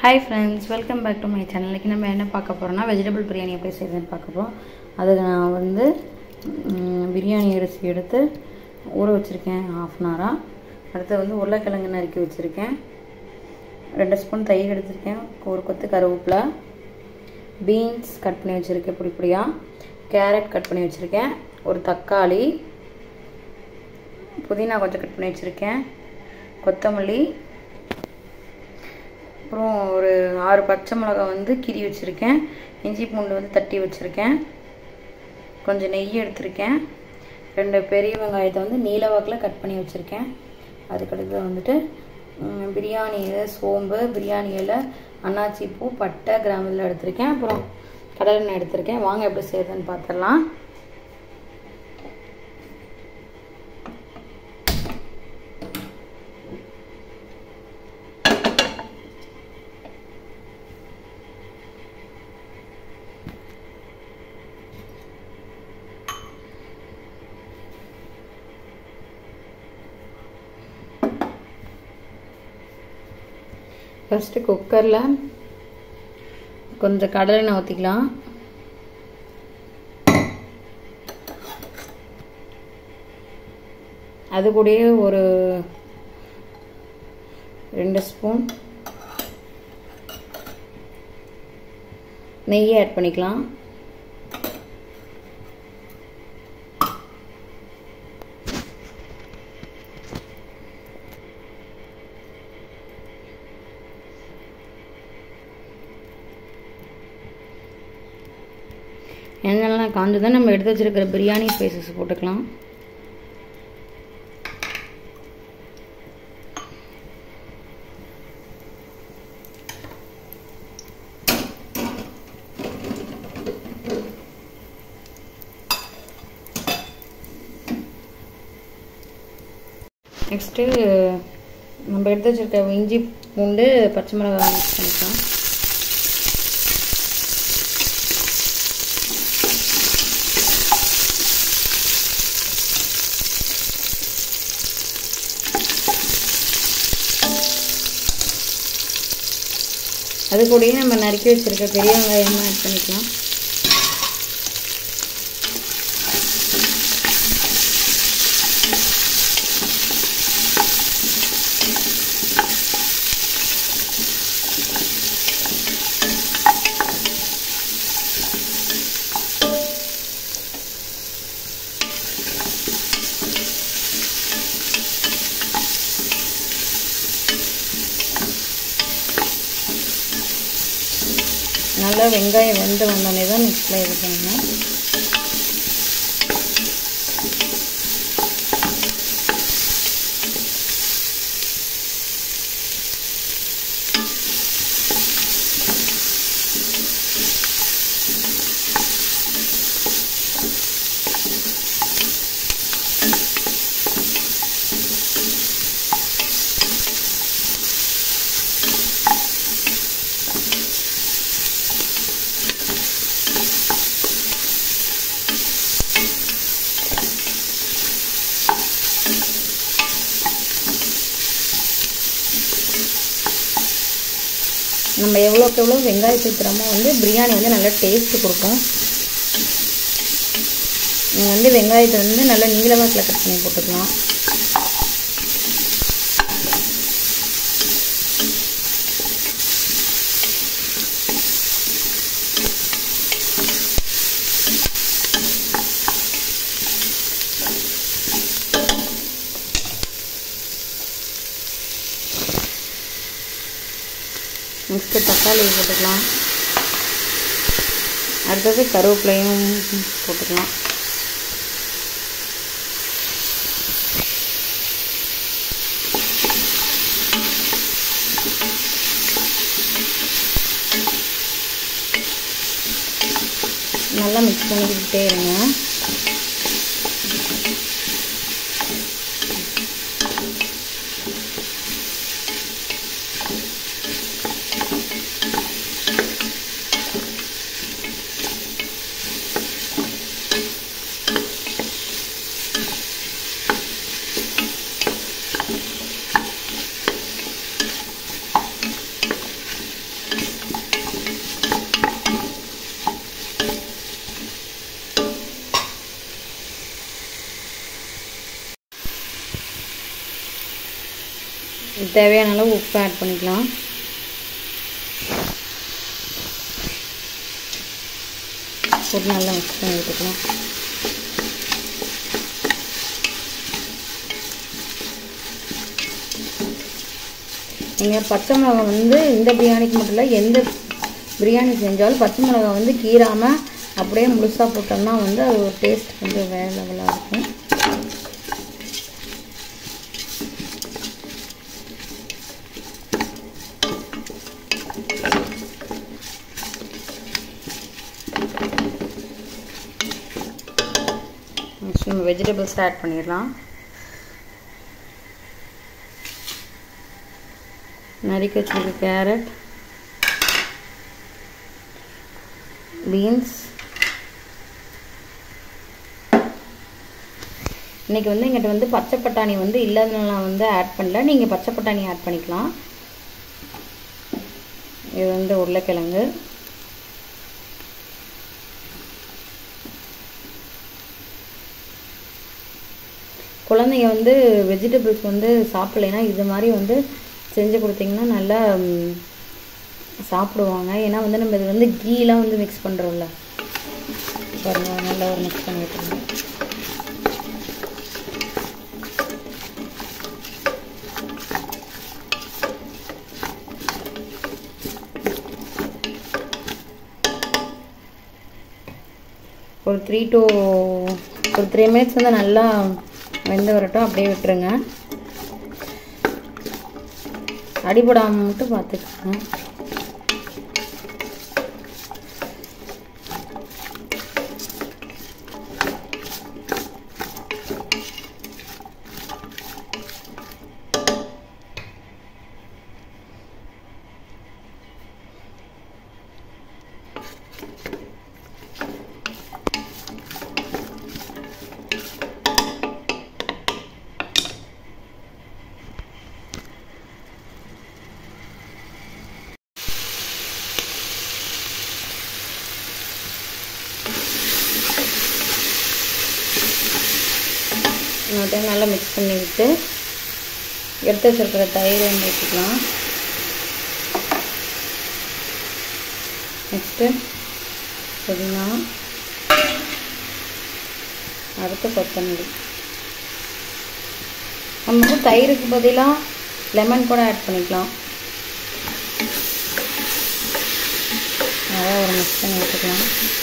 hi friends welcome back to my channel இன்றைக்கி நம்ம என்ன பார்க்க போகிறோம்னா வெஜிடபிள் பிரியாணி எப்படி செய்யுதுன்னு பார்க்க போகிறோம் அதுக்கு நான் வந்து ம், பிரியாணி அரிசி எடுத்து ஊற வச்சுருக்கேன் ஹாஃப் அன் ஹவராக அடுத்து வந்து உருளைக்கிழங்கு நறுக்கி வச்சுருக்கேன் ரெண்டு ஸ்பூன் தயிர் எடுத்திருக்கேன் ஒரு கொத்து கருவேப்பிலை பீன்ஸ் கட் பண்ணி வச்சுருக்கேன் பொடி பொடியாக கேரட் கட் பண்ணி வச்சுருக்கேன் ஒரு தக்காளி புதினா கொஞ்சம் கட் பண்ணி வச்சுருக்கேன் கொத்தமல்லி அப்புறம் ஒரு ஆறு பச்சை மிளகா வந்து கிரி வச்சுருக்கேன் இஞ்சி பூண்டு வந்து தட்டி வச்சுருக்கேன் கொஞ்சம் நெய் எடுத்திருக்கேன் ரெண்டு பெரிய வெங்காயத்தை வந்து நீல வாக்கில் கட் பண்ணி வச்சுருக்கேன் அதுக்கடுத்து வந்துட்டு ம், பிரியாணி இலை சோம்பு பிரியாணி இலை அன்னாச்சி பூ பட்டை கிராமில் எடுத்திருக்கேன் அப்புறம் கடலெண்ணெய் எடுத்திருக்கேன் வாங்க எப்படி செய்யுதுன்னு பார்த்துடலாம் ஃபஸ்ட்டு குக்கரில் கொஞ்சம் கடலெண்ணெய் ஊற்றிக்கலாம் அது கூடயே ஒரு ரெண்டு ஸ்பூன் நெய் ஆட் பண்ணிக்கலாம் எண்ணெய்லாம் காஞ்சதான் நம்ம எடுத்து வச்சிருக்கிற பிரியாணி ஸ்பைசஸ் போட்டுக்கலாம் நெக்ஸ்ட்டு நம்ம எடுத்து வச்சிருக்க இஞ்சி பூண்டு பச்சை மிளகாய் மிக்ஸ் பண்ணிக்கலாம் அது கூடயே நம்ம நறுக்கி வச்சிருக்க பெரிய வெங்காயமாக ஆட் பண்ணிக்கலாம் நல்லா வெங்காயம் வெந்து வந்தோடனே தான் மிக்ஸில் இது பண்ணணும் நம்ம எவ்வளோக்கு எவ்வளோ வெங்காயம் சேர்த்துறோமோ வந்து பிரியாணி வந்து நல்லா டேஸ்ட்டு கொடுக்கும் நீங்கள் வந்து வெங்காயத்தை வந்து நல்லா நீளவாக்கில் கட் பண்ணி போட்டுக்கலாம் நெக்ஸ்ட்டு தக்காளி போட்டுக்கலாம் அடுத்தது கருவேப்பிலையும் போட்டுக்கலாம் நல்லா மிக்ஸ் பண்ணிக்கிட்டே இருங்க தேவையான அளவு உப்பு ஆட் பண்ணிக்கலாம் போட்டு நல்லா மிக்ஸ் பண்ணி விட்டுக்கலாம் நீங்கள் பச்சை மிளகா வந்து இந்த பிரியாணிக்கு மட்டும் இல்லை எந்த பிரியாணி செஞ்சாலும் பச்சை மிளகா வந்து கீறாமல் அப்படியே முழுசாக போட்டோம்னா வந்து அது ஒரு டேஸ்ட் கொஞ்சம் வேறு லெவலாக இருக்கும் நெக்ஸ்ட் நம்ம வெஜிடபிள்ஸ் ஆட் பண்ணிடலாம் நறுக்கி வச்சிருக்க கேரட் பீன்ஸ் இன்றைக்கி வந்து எங்கிட்ட வந்து பச்சை பட்டாணி வந்து இல்லாதனால நான் வந்து ஆட் பண்ணல நீங்கள் பச்சை பட்டாணி ஆட் பண்ணிக்கலாம் இது வந்து உருளைக்கிழங்கு குழந்தைங்க வந்து வெஜிடபிள்ஸ் வந்து சாப்பிட்லைன்னா இது மாதிரி வந்து செஞ்சு கொடுத்தீங்கன்னா நல்லா ம், சாப்பிடுவாங்க ஏன்னா வந்து நம்ம இது வந்து கீலாம் வந்து மிக்ஸ் பண்ணுறோம்ல பாருங்க நல்லா ஒரு மிக்ஸ் பண்ணி விட்டுருங்க ஒரு த்ரீ டு ஒரு த்ரீ மினிட்ஸ் வந்து நல்லா வெந்து வரட்டும் அப்படியே விட்டுருங்க அடிபடாமல் மட்டும் பார்த்துக்கோங்க இன்னொரு டைம் நல்லா மிக்ஸ் பண்ணி விட்டு எடுத்து வச்சிருக்கிற தயிர் வந்து வச்சுக்கலாம் நெக்ஸ்ட்டு புதினா அடுத்து கொத்தமல்லி நம்ம வந்து தயிருக்கு பதிலாக லெமன் கூட ஆட் பண்ணிக்கலாம் நல்லா ஒரு மிக்ஸ் பண்ணி விட்டுக்கலாம்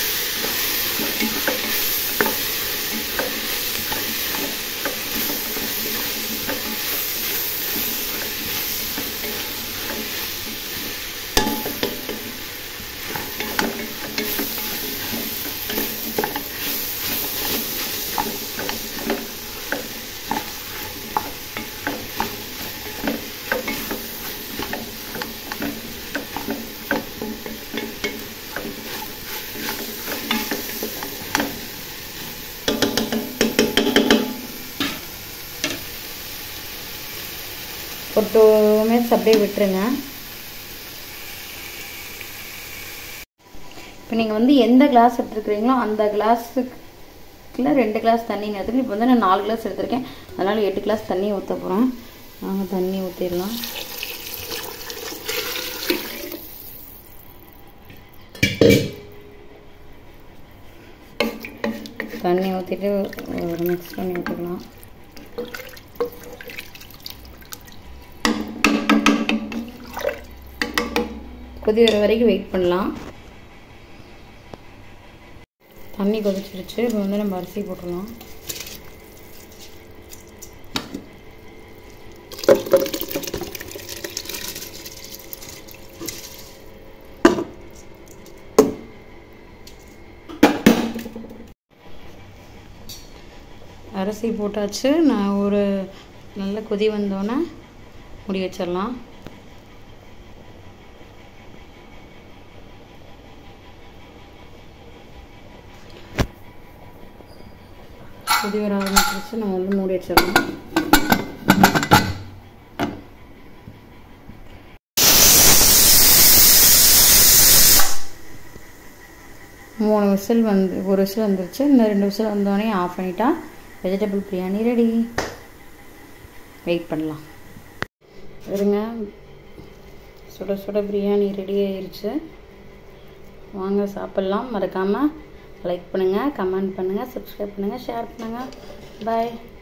ஒரு டூ மினிட்ஸ் அப்படியே விட்டுருங்க இப்போ நீங்கள் வந்து எந்த கிளாஸ் எடுத்துருக்கிறீங்களோ அந்த கிளாஸுக்குள்ள ரெண்டு கிளாஸ் தண்ணி எடுத்துக்கணும் இப்போ வந்து நான் நாலு கிளாஸ் எடுத்திருக்கேன் அதனால் எட்டு கிளாஸ் தண்ணி ஊற்ற போகிறேன் நாங்கள் தண்ணி ஊற்றிடலாம் தண்ணி ஊற்றிட்டு ஒரு மிக்ஸ் பண்ணி விட்டுக்கலாம் கொதி வர வரைக்கும் வெயிட் பண்ணலாம் தண்ணி கொதிச்சிருச்சு இப்போ வந்து நம்ம அரிசி போட்டுடலாம் அரிசி போட்டாச்சு நான் ஒரு நல்ல கொதி வந்தோன்னே முடி வச்சிடலாம் கொதி வர ஆரம்பிச்சிருச்சு நம்ம வந்து மூடி வச்சிடலாம் மூணு விசில் வந்து ஒரு விசில் வந்துருச்சு இன்னும் ரெண்டு விசில் வந்தோடனே ஆஃப் பண்ணிட்டா வெஜிடபிள் பிரியாணி ரெடி வெயிட் பண்ணலாம் இருங்க சுட சுட பிரியாணி ரெடி ஆயிருச்சு வாங்க சாப்பிட்லாம் மறக்காமல் லைக் பண்ணுங்கள் கமெண்ட் பண்ணுங்கள் சப்ஸ்கிரைப் பண்ணுங்கள் ஷேர் பண்ணுங்கள் பாய்